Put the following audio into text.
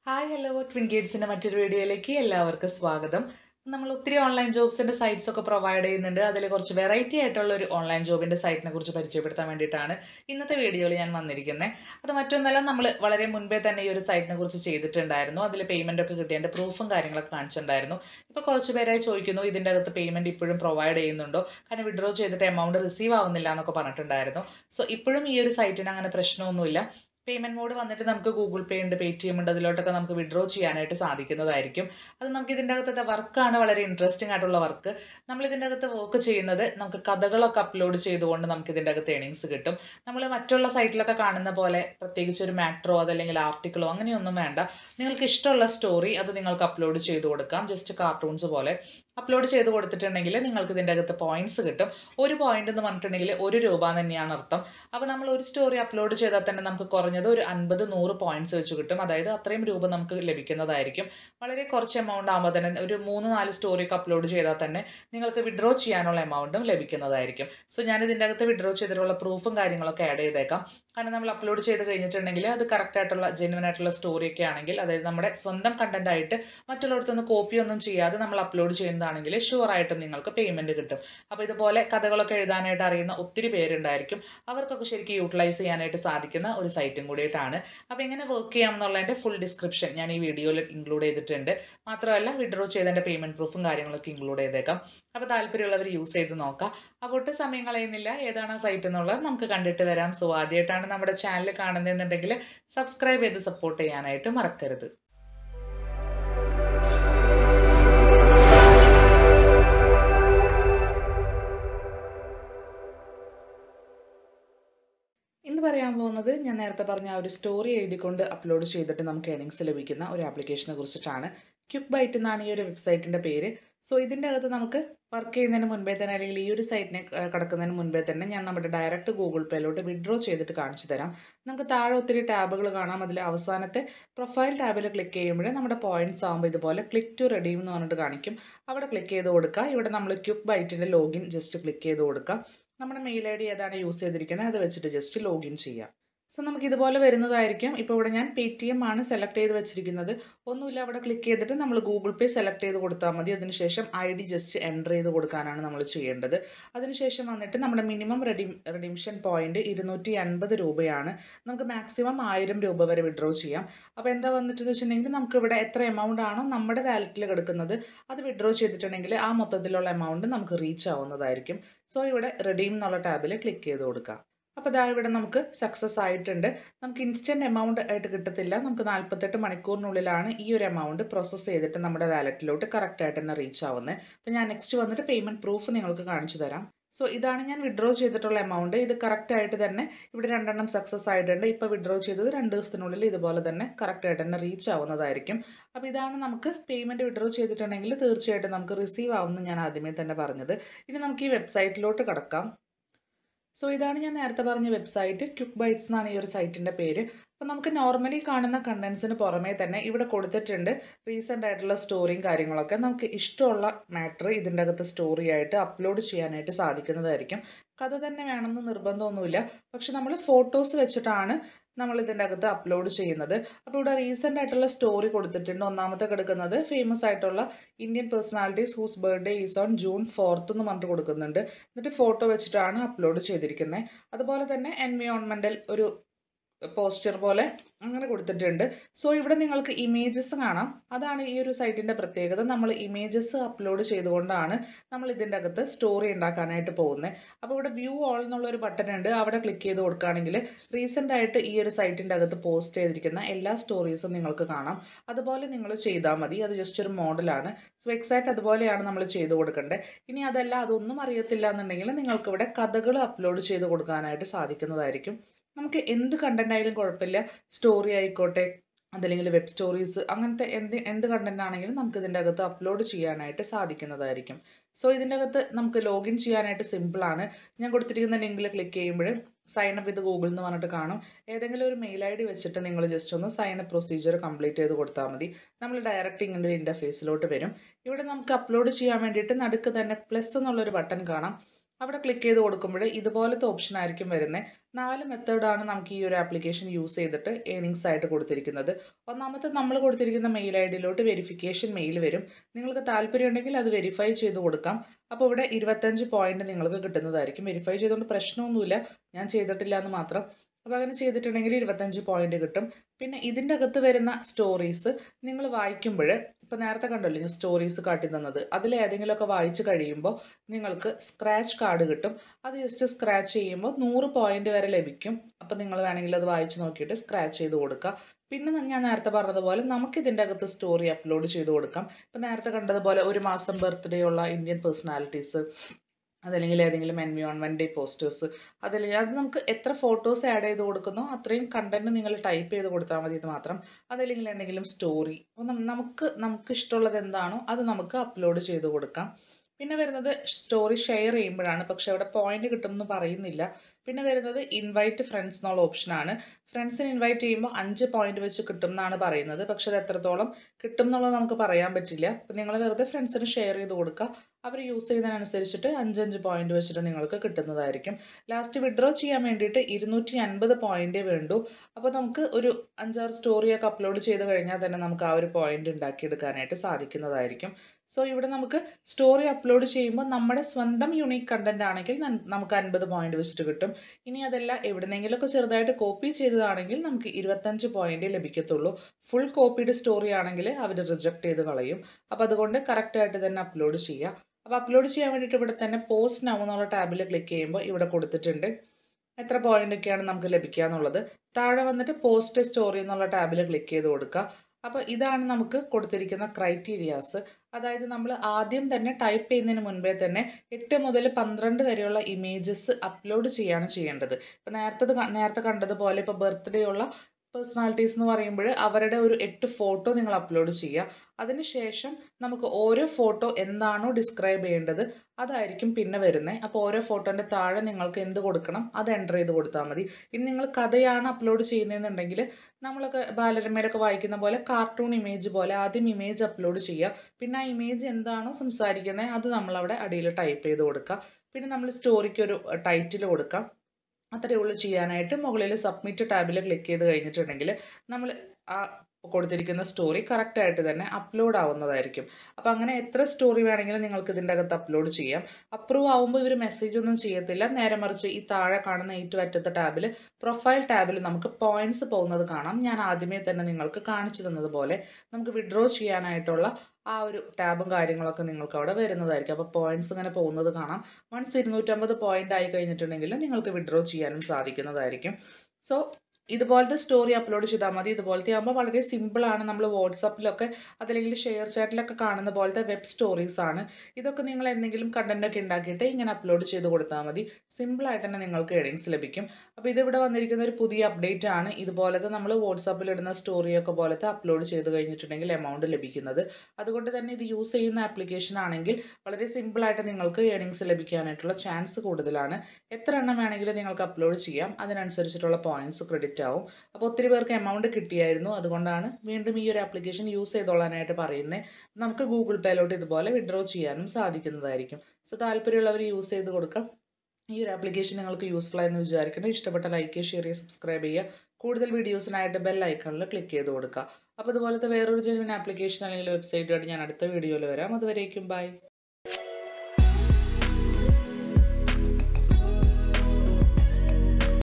hi hello twin ഗേറ്റ്സിൻ്റെ മറ്റൊരു വീഡിയോയിലേക്ക് എല്ലാവർക്കും സ്വാഗതം നമ്മൾ ഒത്തിരി ഓൺലൈൻ ജോബ്സിൻ്റെ സൈറ്റ്സ് ഒക്കെ പ്രൊവൈഡ് ചെയ്യുന്നുണ്ട് അതിൽ കുറച്ച് വെറൈറ്റി ആയിട്ടുള്ള ഒരു ഓൺലൈൻ ജോബിൻ്റെ സൈറ്റിനെ കുറിച്ച് പരിചയപ്പെടുത്താൻ വേണ്ടിയിട്ടാണ് ഇന്നത്തെ വീഡിയോയിൽ ഞാൻ വന്നിരിക്കുന്നത് അത് മറ്റൊന്നല്ല നമ്മൾ വളരെ മുൻപേ തന്നെ ഈ ഒരു സൈറ്റിനെ കുറിച്ച് ചെയ്തിട്ടുണ്ടായിരുന്നു അതിൽ പേയ്മെൻ്റ് ഒക്കെ കിട്ടിയതിൻ്റെ പ്രൂഫും കാര്യങ്ങളൊക്കെ കാണിച്ചിട്ടുണ്ടായിരുന്നു ഇപ്പോൾ കുറച്ച് പേരായി ചോദിക്കുന്നു ഇതിൻ്റെ അകത്ത് പേയ്മെൻറ്റ് ഇപ്പോഴും പ്രൊവൈഡ് ചെയ്യുന്നുണ്ടോ കാരണം വിഡ്രോ ചെയ്തിട്ട് എമൗണ്ട് റിസീവ് ആവുന്നില്ല എന്നൊക്കെ പറഞ്ഞിട്ടുണ്ടായിരുന്നു സോ ഇപ്പോഴും ഈ ഒരു സൈറ്റിന് അങ്ങനെ പ്രശ്നമൊന്നുമില്ല പേയ്മെൻറ്റ് മോഡ് വന്നിട്ട് നമുക്ക് ഗൂഗിൾ പേ ഉണ്ട് പേ ടി എം ഉണ്ട് അതിലോട്ടൊക്കെ നമുക്ക് വിഡ്രോ ചെയ്യാനായിട്ട് സാധിക്കുന്നതായിരിക്കും അത് നമുക്ക് ഇതിൻ്റെ അകത്തത്തെ വർക്കാണ് വളരെ ഇൻട്രസ്റ്റിംഗ് ആയിട്ടുള്ള വർക്ക് നമ്മൾ ഇതിൻ്റെ അകത്ത് വർക്ക് ചെയ്യുന്നത് നമുക്ക് കഥകളൊക്കെ അപ്ലോഡ് ചെയ്തുകൊണ്ട് നമുക്ക് ഇതിൻ്റെ അകത്ത് ഏണിങ്സ് കിട്ടും നമ്മൾ മറ്റുള്ള സൈറ്റിലൊക്കെ കാണുന്ന പോലെ പ്രത്യേകിച്ച് ഒരു മാട്രോ അതല്ലെങ്കിൽ ആർട്ടിക്കിളോ അങ്ങനെയൊന്നും വേണ്ട നിങ്ങൾക്ക് ഇഷ്ടമുള്ള സ്റ്റോറി അത് നിങ്ങൾക്ക് അപ്ലോഡ് ചെയ്ത് കൊടുക്കാം ജസ്റ്റ് കാർട്ടൂൺസ് പോലെ അപ്ലോഡ് ചെയ്ത് കൊടുത്തിട്ടുണ്ടെങ്കിൽ നിങ്ങൾക്ക് ഇതിൻ്റെ അകത്ത് പോയിന്റ്സ് കിട്ടും ഒരു പോയിന്റ് എന്ന് പറഞ്ഞിട്ടുണ്ടെങ്കിൽ ഒരു രൂപ തന്നെയാണ് അർത്ഥം അപ്പോൾ നമ്മൾ ഒരു സ്റ്റോറി അപ്ലോഡ് ചെയ്താൽ തന്നെ നമുക്ക് കുറഞ്ഞത് ഒരു അൻപത് നൂറ് പോയിന്റ്സ് വെച്ച് കിട്ടും അതായത് അത്രയും രൂപ നമുക്ക് ലഭിക്കുന്നതായിരിക്കും വളരെ കുറച്ച് എമൗണ്ട് ആകുമ്പോൾ തന്നെ ഒരു മൂന്ന് നാല് സ്റ്റോറിയൊക്കെ അപ്ലോഡ് ചെയ്താൽ തന്നെ നിങ്ങൾക്ക് വിഡ്രോ ചെയ്യാനുള്ള എമൗണ്ടും ലഭിക്കുന്നതായിരിക്കും സോ ഞാൻ ഇതിൻ്റെ അകത്ത് വിഡ്രോ ചെയ്തിട്ടുള്ള പ്രൂഫും കാര്യങ്ങളൊക്കെ ആഡ് ചെയ്തേക്കാം കാരണം നമ്മൾ അപ്ലോഡ് ചെയ്ത് കഴിഞ്ഞിട്ടുണ്ടെങ്കിൽ അത് കറക്റ്റ് ആയിട്ടുള്ള ജെന്വൻ ആയിട്ടുള്ള സ്റ്റോറിയൊക്കെ ആണെങ്കിൽ അതായത് നമ്മുടെ സ്വന്തം കണ്ടന്റ് ആയിട്ട് മറ്റുള്ളവർക്ക് കോപ്പി ഒന്നും ചെയ്യാതെ നമ്മൾ അപ്ലോഡ് ചെയ്യുന്നതാണെങ്കിൽ ഷുവർ ആയിട്ടും നിങ്ങൾക്ക് പേയ്മെന്റ് കിട്ടും അപ്പോൾ ഇതുപോലെ കഥകളൊക്കെ എഴുതാനായിട്ട് അറിയുന്ന ഒത്തിരി പേരുണ്ടായിരിക്കും അവർക്കൊക്കെ ശരിക്കും യൂട്ടിലൈസ് ചെയ്യാനായിട്ട് സാധിക്കുന്ന ഒരു സൈറ്റും കൂടിയിട്ടാണ് അപ്പോൾ എങ്ങനെ വർക്ക് ചെയ്യാം എന്നുള്ളതിൻ്റെ ഫുൾ ഡിസ്ക്രിപ്ഷൻ ഞാൻ ഈ വീഡിയോയിൽ ഇൻക്ലൂഡ് ചെയ്തിട്ടുണ്ട് മാത്രമല്ല വിഡ്രോ ചെയ്തതിൻ്റെ പേയ്മെന്റ് പ്രൂഫും കാര്യങ്ങളൊക്കെ ഇൻക്ലൂഡ് ചെയ്തേക്കാം അപ്പോൾ താല്പര്യമുള്ളവർ യൂസ് ചെയ്ത് നോക്കാം അപ്പോൾ ഒട്ടും സമയം കളയുന്നില്ല ഏതാണ് ആ സൈറ്റ് എന്നുള്ളത് നമുക്ക് കണ്ടിട്ട് വരാം സോ ആദ്യമായിട്ടാണ് നമ്മുടെ ചാനൽ കാണുന്നതെന്നുണ്ടെങ്കിൽ സബ്സ്ക്രൈബ് ചെയ്ത് സപ്പോർട്ട് ചെയ്യാനായിട്ട് മറക്കരുത് ഇന്ന് പറയാൻ പോകുന്നത് ഞാൻ നേരത്തെ പറഞ്ഞ ആ ഒരു സ്റ്റോറി എഴുതിക്കൊണ്ട് അപ്ലോഡ് ചെയ്തിട്ട് നമുക്ക് ഏണിങ്സ് ലഭിക്കുന്ന ഒരു ആപ്ലിക്കേഷനെ കുറിച്ചിട്ടാണ് ക്യുക്ക് ബൈറ്റ് എന്നാണ് ഈ ഒരു വെബ്സൈറ്റിൻ്റെ പേര് സോ ഇതിൻ്റെ അകത്ത് നമുക്ക് വർക്ക് ചെയ്യുന്നതിന് മുൻപേ തന്നെ അല്ലെങ്കിൽ ഈ ഒരു സൈറ്റിനെ കിടക്കുന്നതിന് മുൻപേ തന്നെ ഞാൻ നമ്മുടെ ഡയറക്റ്റ് ഗൂഗിൾ പേയിലോട്ട് വിഡ്രോ ചെയ്തിട്ട് കാണിച്ചു തരാം നമുക്ക് താഴെ ഒത്തിരി ടാബുകൾ കാണാം അതിൽ അവസാനത്തെ പ്രൊഫൈൽ ടാബിൽ ക്ലിക്ക് ചെയ്യുമ്പോൾ നമ്മുടെ പോയിന്റ്സ് ആകുമ്പോൾ ഇതുപോലെ ക്ലിക്ക് ടു റെഡീം എന്ന് പറഞ്ഞിട്ട് കാണിക്കും അവിടെ ക്ലിക്ക് ചെയ്ത് കൊടുക്കുക ഇവിടെ നമ്മൾ ക്യുക്ക് ബൈറ്റിൻ്റെ ലോഗിൻ ജസ്റ്റ് ക്ലിക്ക് ചെയ്ത് കൊടുക്കുക നമ്മുടെ മെയിൽ ഐ ഡി ഏതാണ് യൂസ് ചെയ്തിരിക്കുന്നത് അത് വെച്ചിട്ട് ജസ്റ്റ് ലോഗിൻ ചെയ്യാം സോ നമുക്ക് ഇതുപോലെ വരുന്നതായിരിക്കും ഇപ്പോൾ ഇവിടെ ഞാൻ പേ ടി എം ആണ് സെലക്ട് ചെയ്ത് വെച്ചിരിക്കുന്നത് ഒന്നുമില്ല അവിടെ ക്ലിക്ക് ചെയ്തിട്ട് നമ്മൾ ഗൂഗിൾ പേ സെലക്ട് ചെയ്ത് കൊടുത്താൽ മതി അതിനുശേഷം ഐ ഡി ജസ്റ്റ് എൻ്റർ ചെയ്ത് കൊടുക്കാനാണ് നമ്മൾ ചെയ്യേണ്ടത് അതിനുശേഷം വന്നിട്ട് നമ്മുടെ മിനിമം റെഡീം റെഡീംഷൻ പോയിന്റ് ഇരുന്നൂറ്റി അൻപത് രൂപയാണ് നമുക്ക് മാക്സിമം ആയിരം രൂപ വരെ വിഡ്രോ ചെയ്യാം അപ്പോൾ എന്താ വന്നിട്ടെന്ന് വെച്ചിട്ടുണ്ടെങ്കിൽ നമുക്ക് ഇവിടെ എത്ര എമൗണ്ട് ആണോ നമ്മുടെ വാലറ്റിൽ കിടക്കുന്നത് അത് വിഡ്രോ ചെയ്തിട്ടുണ്ടെങ്കിൽ ആ മൊത്തത്തിലുള്ള എമൗണ്ട് നമുക്ക് റീച്ച് ആവുന്നതായിരിക്കും സോ ഇവിടെ റെഡീം എന്നുള്ള ടാബിൽ ക്ലിക്ക് ചെയ്ത് കൊടുക്കാം അപ്പോൾ ഇതാ ഇവിടെ നമുക്ക് സക്സസ് ആയിട്ടുണ്ട് നമുക്ക് ഇൻസ്റ്റൻറ്റ് എമൗണ്ട് ആയിട്ട് കിട്ടത്തില്ല നമുക്ക് നാൽപ്പത്തെട്ട് മണിക്കൂറിനുള്ളിലാണ് ഈ ഒരു എമൗണ്ട് പ്രോസസ്സ് ചെയ്തിട്ട് നമ്മുടെ വാലറ്റിലോട്ട് കറക്റ്റ് ആയിട്ട് തന്നെ റീച്ച് ആവുന്നത് അപ്പോൾ ഞാൻ നെക്സ്റ്റ് വന്നിട്ട് പേയ്മെൻറ്റ് പ്രൂഫ് നിങ്ങൾക്ക് കാണിച്ചു തരാം സോ ഇതാണ് ഞാൻ വിഡ്രോ ചെയ്തിട്ടുള്ള എമൗണ്ട് ഇത് കറക്റ്റ് ആയിട്ട് തന്നെ ഇവിടെ രണ്ടെണ്ണം സക്സസ് ആയിട്ടുണ്ട് ഇപ്പോൾ വിഡ്രോ ചെയ്തത് രണ്ട് ദിവസത്തിനുള്ളിൽ ഇതുപോലെ തന്നെ കറക്റ്റ് ആയിട്ട് തന്നെ റീച്ച് ആവുന്നതായിരിക്കും അപ്പോൾ ഇതാണ് നമുക്ക് പേയ്മെൻറ്റ് വിഡ്രോ ചെയ്തിട്ടുണ്ടെങ്കിൽ തീർച്ചയായിട്ടും നമുക്ക് റിസീവ് ആവുമെന്ന് ഞാൻ ആദ്യമേ തന്നെ പറഞ്ഞത് ഇനി നമുക്ക് ഈ വെബ്സൈറ്റിലോട്ട് കടക്കാം സോ ഇതാണ് ഞാൻ നേരത്തെ പറഞ്ഞ വെബ്സൈറ്റ് ക്യുക്ക് ബൈറ്റ്സ് എന്നാണ് ഈ ഒരു സൈറ്റിൻ്റെ പേര് അപ്പോൾ നമുക്ക് നോർമലി കാണുന്ന കണ്ടൻസിന് പുറമേ തന്നെ ഇവിടെ കൊടുത്തിട്ടുണ്ട് റീസെൻ്റ് ആയിട്ടുള്ള സ്റ്റോറിയും കാര്യങ്ങളൊക്കെ നമുക്ക് ഇഷ്ടമുള്ള മാറ്റർ ഇതിൻ്റെ അകത്ത് സ്റ്റോറി ആയിട്ട് അപ്ലോഡ് ചെയ്യാനായിട്ട് സാധിക്കുന്നതായിരിക്കും കഥ തന്നെ വേണമെന്ന് നിർബന്ധമൊന്നുമില്ല പക്ഷെ നമ്മൾ ഫോട്ടോസ് വെച്ചിട്ടാണ് നമ്മൾ ഇതിൻ്റെ അകത്ത് അപ്ലോഡ് ചെയ്യുന്നത് അപ്പോൾ ഇവിടെ റീസെൻ്റ് ആയിട്ടുള്ള സ്റ്റോറി കൊടുത്തിട്ടുണ്ട് ഒന്നാമത്തെ കിടക്കുന്നത് ഫേമസ് ആയിട്ടുള്ള Indian personalities whose birthday is on June fourth എന്ന് പറഞ്ഞിട്ട് കൊടുക്കുന്നുണ്ട് എന്നിട്ട് ഫോട്ടോ വെച്ചിട്ടാണ് അപ്ലോഡ് ചെയ്തിരിക്കുന്നത് അതുപോലെ തന്നെ എൻവിയോൺമെൻറ്റൽ ഒരു പോസ്റ്റർ പോലെ അങ്ങനെ കൊടുത്തിട്ടുണ്ട് സോ ഇവിടെ നിങ്ങൾക്ക് ഇമേജസ് കാണാം അതാണ് ഈ ഒരു സൈറ്റിൻ്റെ പ്രത്യേകത നമ്മൾ ഇമേജസ് അപ്ലോഡ് ചെയ്തുകൊണ്ടാണ് നമ്മൾ ഇതിൻ്റെ അകത്ത് സ്റ്റോറി ഉണ്ടാക്കാനായിട്ട് പോകുന്നത് അപ്പോൾ ഇവിടെ വ്യൂ ഓൾ എന്നുള്ളൊരു ബട്ടൺ ഉണ്ട് അവിടെ ക്ലിക്ക് ചെയ്ത് കൊടുക്കുകയാണെങ്കിൽ റീസെൻ്റ് ആയിട്ട് ഈ ഒരു സൈറ്റിൻ്റെ അകത്ത് പോസ്റ്റ് ചെയ്തിരിക്കുന്ന എല്ലാ സ്റ്റോറീസും നിങ്ങൾക്ക് കാണാം അതുപോലെ നിങ്ങൾ ചെയ്താൽ മതി അത് ജസ്റ്റ് ഒരു മോഡലാണ് സോ എക്സാക്റ്റ് അതുപോലെയാണ് നമ്മൾ ചെയ്ത് കൊടുക്കേണ്ടത് ഇനി അതല്ല അതൊന്നും അറിയത്തില്ല എന്നുണ്ടെങ്കിൽ നിങ്ങൾക്ക് ഇവിടെ കഥകൾ അപ്ലോഡ് ചെയ്ത് കൊടുക്കാനായിട്ട് സാധിക്കുന്നതായിരിക്കും നമുക്ക് എന്ത് കണ്ടന്റ് ആയാലും കുഴപ്പമില്ല സ്റ്റോറി ആയിക്കോട്ടെ അതല്ലെങ്കിൽ വെബ് സ്റ്റോറീസ് അങ്ങനത്തെ എന്ത് എന്ത് കണ്ടന്റ് ആണെങ്കിലും നമുക്ക് ഇതിൻ്റെ അകത്ത് അപ്ലോഡ് ചെയ്യാനായിട്ട് സാധിക്കുന്നതായിരിക്കും സോ ഇതിൻ്റെ അകത്ത് നമുക്ക് ലോഗിൻ ചെയ്യാനായിട്ട് സിമ്പിളാണ് ഞാൻ കൊടുത്തിരിക്കുന്ന ലിങ്കിൽ ക്ലിക്ക് ചെയ്യുമ്പോൾ സൈൻ അപ്പ് വിത്ത് ഗൂഗിൾ എന്ന് പറഞ്ഞിട്ട് കാണും ഏതെങ്കിലും ഒരു മെയിൽ ഐ ഡി വെച്ചിട്ട് നിങ്ങൾ ജസ്റ്റ് ഒന്ന് സൈൻ അപ്പ് പ്രൊസീജിയർ കംപ്ലീറ്റ് ചെയ്ത് കൊടുത്താൽ മതി നമ്മൾ ഡയറക്റ്റ് ഇങ്ങനെ ഒരു ഇൻ്റർഫേസിലോട്ട് വരും ഇവിടെ നമുക്ക് അപ്ലോഡ് ചെയ്യാൻ വേണ്ടിയിട്ട് നടുക്ക് തന്നെ പ്ലസ് എന്നുള്ളൊരു ബട്ടൺ കാണാം അവിടെ ക്ലിക്ക് ചെയ്ത് കൊടുക്കുമ്പോൾ ഇതുപോലത്തെ ഓപ്ഷൻ ആയിരിക്കും വരുന്നത് നാല് മെത്തേഡാണ് നമുക്ക് ഈ ഒരു ആപ്ലിക്കേഷൻ യൂസ് ചെയ്തിട്ട് ഏണിങ്സ് ആയിട്ട് കൊടുത്തിരിക്കുന്നത് ഒന്നാമത്തെ നമ്മൾ കൊടുത്തിരിക്കുന്ന മെയിൽ ഐ ഡിയിലോട്ട് വെരിഫിക്കേഷൻ മെയിൽ വരും നിങ്ങൾക്ക് താല്പര്യമുണ്ടെങ്കിൽ അത് വെരിഫൈ ചെയ്ത് കൊടുക്കാം അപ്പോൾ ഇവിടെ ഇരുപത്തഞ്ച് പോയിന്റ് നിങ്ങൾക്ക് കിട്ടുന്നതായിരിക്കും വെരിഫൈ ചെയ്തുകൊണ്ട് പ്രശ്നമൊന്നുമില്ല ഞാൻ ചെയ്തിട്ടില്ല എന്ന് മാത്രം അപ്പോൾ അങ്ങനെ ചെയ്തിട്ടുണ്ടെങ്കിൽ ഇരുപത്തഞ്ച് പോയിന്റ് കിട്ടും പിന്നെ ഇതിൻ്റെ അകത്ത് വരുന്ന സ്റ്റോറീസ് നിങ്ങൾ വായിക്കുമ്പോൾ ഇപ്പോൾ നേരത്തെ കണ്ടല്ലോ ഞാൻ സ്റ്റോറീസ് കാട്ടി തന്നത് അതിൽ ഏതെങ്കിലുമൊക്കെ വായിച്ച് കഴിയുമ്പോൾ നിങ്ങൾക്ക് സ്ക്രാച്ച് കാർഡ് കിട്ടും അത് ജസ്റ്റ് സ്ക്രാച്ച് ചെയ്യുമ്പോൾ നൂറ് പോയിന്റ് വരെ ലഭിക്കും അപ്പോൾ നിങ്ങൾ വേണമെങ്കിൽ അത് വായിച്ച് നോക്കിയിട്ട് സ്ക്രാച്ച് ചെയ്ത് കൊടുക്കുക പിന്നെ ഞാൻ നേരത്തെ പറഞ്ഞതുപോലെ നമുക്ക് ഇതിൻ്റെ അകത്ത് സ്റ്റോറി അപ്ലോഡ് ചെയ്ത് കൊടുക്കാം ഇപ്പോൾ നേരത്തെ കണ്ടതുപോലെ ഒരു മാസം ബർത്ത്ഡേ ഉള്ള ഇന്ത്യൻ പേഴ്സണാലിറ്റീസ് അതല്ലെങ്കിൽ ഏതെങ്കിലും എൻവിയോൺമെൻറ്റ് പോസ്റ്റേഴ്സ് അതല്ലെങ്കിൽ അത് നമുക്ക് എത്ര ഫോട്ടോസ് ആഡ് ചെയ്ത് കൊടുക്കുന്നോ അത്രയും കണ്ടൻറ്റ് നിങ്ങൾ ടൈപ്പ് ചെയ്ത് കൊടുത്താൽ മതി ഇത് മാത്രം അതല്ലെങ്കിൽ എന്തെങ്കിലും സ്റ്റോറി നമുക്ക് നമുക്ക് ഇഷ്ടമുള്ളത് എന്താണോ അത് നമുക്ക് അപ്ലോഡ് ചെയ്ത് കൊടുക്കാം പിന്നെ വരുന്നത് സ്റ്റോറി ഷെയർ ചെയ്യുമ്പോഴാണ് പക്ഷേ അവിടെ പോയിന്റ് കിട്ടുമെന്ന് പറയുന്നില്ല പിന്നെ വരുന്നത് ഇൻവൈറ്റ് ഫ്രണ്ട്സ് എന്നുള്ള ഓപ്ഷനാണ് ഫ്രണ്ട്സിന് ഇൻവൈറ്റ് ചെയ്യുമ്പോൾ അഞ്ച് പോയിന്റ് വെച്ച് കിട്ടും എന്നാണ് പറയുന്നത് പക്ഷേ അത് എത്രത്തോളം കിട്ടും എന്നുള്ളത് നമുക്ക് പറയാൻ പറ്റില്ല അപ്പം നിങ്ങൾ വെറുതെ ഫ്രണ്ട്സിന് ഷെയർ ചെയ്ത് കൊടുക്കുക അവർ യൂസ് ചെയ്യുന്നതിനനുസരിച്ചിട്ട് അഞ്ചഞ്ച് പോയിന്റ് വെച്ചിട്ട് നിങ്ങൾക്ക് കിട്ടുന്നതായിരിക്കും ലാസ്റ്റ് വിഡ്രോ ചെയ്യാൻ വേണ്ടിയിട്ട് ഇരുന്നൂറ്റി അൻപത് പോയിന്റേ വേണ്ടൂ അപ്പോൾ നമുക്ക് ഒരു അഞ്ചാറ് സ്റ്റോറിയൊക്കെ അപ്ലോഡ് ചെയ്ത് കഴിഞ്ഞാൽ തന്നെ നമുക്ക് ആ ഒരു പോയിന്റ് ഉണ്ടാക്കിയെടുക്കാനായിട്ട് സാധിക്കുന്നതായിരിക്കും സോ ഇവിടെ നമുക്ക് സ്റ്റോറി അപ്ലോഡ് ചെയ്യുമ്പോൾ നമ്മുടെ സ്വന്തം യുണീക്ക് കണ്ടന്റ് ആണെങ്കിൽ നമുക്ക് അൻപത് പോയിന്റ് വെച്ചിട്ട് കിട്ടും ഇനി അതല്ല എവിടെന്നെങ്കിലുമൊക്കെ ചെറുതായിട്ട് കോപ്പി ചെയ്തതാണെങ്കിൽ നമുക്ക് ഇരുപത്തഞ്ച് പോയിന്റ് ലഭിക്കത്തുള്ളൂ ഫുൾ കോപ്പിഡ് സ്റ്റോറി ആണെങ്കിൽ അവർ റിജക്ട് ചെയ്ത് കളയും അപ്പോൾ അതുകൊണ്ട് കറക്റ്റായിട്ട് തന്നെ അപ്ലോഡ് ചെയ്യുക അപ്പോൾ അപ്ലോഡ് ചെയ്യാൻ വേണ്ടിയിട്ട് ഇവിടെ തന്നെ പോസ്റ്റ് നൗ എന്നുള്ള ടാബിൽ ക്ലിക്ക് ചെയ്യുമ്പോൾ ഇവിടെ കൊടുത്തിട്ടുണ്ട് എത്ര പോയിന്റ് ഒക്കെയാണ് നമുക്ക് ലഭിക്കുക എന്നുള്ളത് താഴെ വന്നിട്ട് പോസ്റ്റ് സ്റ്റോറി എന്നുള്ള ടാബിൽ ക്ലിക്ക് ചെയ്ത് കൊടുക്കുക അപ്പോൾ ഇതാണ് നമുക്ക് കൊടുത്തിരിക്കുന്ന ക്രൈറ്റീരിയാസ് അതായത് നമ്മൾ ആദ്യം തന്നെ ടൈപ്പ് ചെയ്യുന്നതിന് മുൻപേ തന്നെ എട്ട് മുതൽ പന്ത്രണ്ട് വരെയുള്ള ഇമേജസ് അപ്ലോഡ് ചെയ്യാണ് ചെയ്യേണ്ടത് ഇപ്പോൾ നേരത്തെ നേരത്തെ കണ്ടതുപോലെ ഇപ്പോൾ ബർത്ത്ഡേ ഉള്ള പേഴ്സണാലിറ്റീസ് എന്ന് പറയുമ്പോൾ അവരുടെ ഒരു എട്ട് ഫോട്ടോ നിങ്ങൾ അപ്ലോഡ് ചെയ്യുക അതിനുശേഷം നമുക്ക് ഓരോ ഫോട്ടോ എന്താണോ ഡിസ്ക്രൈബ് ചെയ്യേണ്ടത് അതായിരിക്കും പിന്നെ വരുന്നത് അപ്പോൾ ഓരോ ഫോട്ടോൻ്റെ താഴെ നിങ്ങൾക്ക് എന്ത് കൊടുക്കണം അത് എൻ്റർ ചെയ്ത് കൊടുത്താൽ മതി ഇനി നിങ്ങൾ കഥയാണ് അപ്ലോഡ് ചെയ്യുന്നതെന്നുണ്ടെങ്കിൽ നമ്മളൊക്കെ ബാലരമയിലൊക്കെ വായിക്കുന്ന പോലെ കാർട്ടൂൺ ഇമേജ് പോലെ ആദ്യം ഇമേജ് അപ്ലോഡ് ചെയ്യുക പിന്നെ ആ ഇമേജ് എന്താണോ സംസാരിക്കുന്നത് അത് നമ്മളവിടെ അടിയിൽ ടൈപ്പ് ചെയ്ത് കൊടുക്കുക പിന്നെ നമ്മൾ സ്റ്റോറിക്ക് ഒരു ടൈറ്റിൽ കൊടുക്കാം അത്രയേ ഉള്ളൂ ചെയ്യാനായിട്ട് മുകളിൽ സബ്മിറ്റ് ടാബിൽ ക്ലിക്ക് ചെയ്ത് കഴിഞ്ഞിട്ടുണ്ടെങ്കിൽ നമ്മൾ ആ കൊടുത്തിരിക്കുന്ന സ്റ്റോറി കറക്റ്റായിട്ട് തന്നെ അപ്ലോഡ് ആവുന്നതായിരിക്കും അപ്പോൾ അങ്ങനെ എത്ര സ്റ്റോറി വേണമെങ്കിലും നിങ്ങൾക്ക് ഇതിൻ്റെ അകത്ത് അപ്ലോഡ് ചെയ്യാം അപ്രൂവ് ആവുമ്പോൾ ഇവർ മെസ്സേജ് ഒന്നും ചെയ്യത്തില്ല നേരെ മറിച്ച് ഈ താഴെ കാണുന്ന ഏറ്റവും അറ്റത്തെ ടാബിൽ പ്രൊഫൈൽ ടാബിൽ നമുക്ക് പോയിന്റ്സ് പോകുന്നത് കാണാം ഞാൻ ആദ്യമേ തന്നെ നിങ്ങൾക്ക് കാണിച്ചു തന്നതുപോലെ നമുക്ക് വിഡ്രോ ചെയ്യാനായിട്ടുള്ള ആ ഒരു ടാബും കാര്യങ്ങളൊക്കെ നിങ്ങൾക്ക് അവിടെ വരുന്നതായിരിക്കും അപ്പോൾ പോയിന്റ്സ് ഇങ്ങനെ പോകുന്നത് കാണാം വൺസ് ഇരുന്നൂറ്റമ്പത് പോയിന്റ് ആയി കഴിഞ്ഞിട്ടുണ്ടെങ്കിൽ നിങ്ങൾക്ക് വിഡ്രോ ചെയ്യാനും സാധിക്കുന്നതായിരിക്കും സോ ഇതുപോലത്തെ സ്റ്റോറി അപ്ലോഡ് ചെയ്താൽ മതി ഇതുപോലത്തെ ആകുമ്പോൾ വളരെ സിമ്പിളാണ് നമ്മൾ വാട്സപ്പിലൊക്കെ അതല്ലെങ്കിൽ ഷെയർ ചാറ്റിലൊക്കെ കാണുന്ന പോലത്തെ വെബ് സ്റ്റോറീസ് ആണ് ഇതൊക്കെ നിങ്ങൾ എന്തെങ്കിലും കണ്ടൻറ്റൊക്കെ ഉണ്ടാക്കിയിട്ട് ഇങ്ങനെ അപ്ലോഡ് ചെയ്ത് കൊടുത്താൽ മതി സിമ്പിളായിട്ട് തന്നെ നിങ്ങൾക്ക് ഏണിങ്സ് ലഭിക്കും അപ്പോൾ ഇതിവിടെ വന്നിരിക്കുന്ന ഒരു പുതിയ അപ്ഡേറ്റ് ആണ് ഇതുപോലത്തെ നമ്മൾ വാട്സാപ്പിൽ ഇടുന്ന സ്റ്റോറിയൊക്കെ പോലത്തെ അപ്ലോഡ് ചെയ്ത് കഴിഞ്ഞിട്ടുണ്ടെങ്കിൽ എമൗണ്ട് ലഭിക്കുന്നത് അതുകൊണ്ട് തന്നെ ഇത് യൂസ് ചെയ്യുന്ന ആപ്ലിക്കേഷൻ ആണെങ്കിൽ വളരെ സിമ്പിളായിട്ട് നിങ്ങൾക്ക് ഏണിങ്സ് ലഭിക്കാനായിട്ടുള്ള ചാൻസ് കൂടുതലാണ് എത്ര എണ്ണം വേണമെങ്കിലും നിങ്ങൾക്ക് അപ്ലോഡ് ചെയ്യാം അതിനനുസരിച്ചിട്ടുള്ള പോയിന്റ്സ് ക്രെഡിറ്റ് ആവും അപ്പോൾ ഒത്തിരി പേർക്ക് എമൗണ്ട് കിട്ടിയായിരുന്നു അതുകൊണ്ടാണ് വീണ്ടും ഈ ഒരു ആപ്ലിക്കേഷൻ യൂസ് ചെയ്തോളാനായിട്ട് പറയുന്നത് നമുക്ക് ഗൂഗിൾ പേയിലോട്ട് ഇതുപോലെ വിഡ്രോ ചെയ്യാനും സാധിക്കുന്നതായിരിക്കും സോ താല്പര്യമുള്ളവർ യൂസ് ചെയ്ത് കൊടുക്കാം ഈ ഒരു ആപ്ലിക്കേഷൻ നിങ്ങൾക്ക് യൂസ്ഫുൾ ആയെന്ന് വിചാരിക്കണം ഇഷ്ടപ്പെട്ട ലൈക്ക് ചെയ്യുക ഷെയർ ചെയ്യുക സബ്സ്ക്രൈബ് ചെയ്യുക കൂടുതൽ വീഡിയോസിനായിട്ട് ബെൽ ഐക്കണിൽ ക്ലിക്ക് ചെയ്ത് കൊടുക്കുക അപ്പോൾ ഇതുപോലത്തെ വേറൊരു ജെനുവിൻ ആപ്ലിക്കേഷൻ അല്ലെങ്കിൽ വെബ്സൈറ്റുമായിട്ട് ഞാൻ അടുത്ത വീഡിയോയിൽ വരാം അതുവരേക്കും ബൈ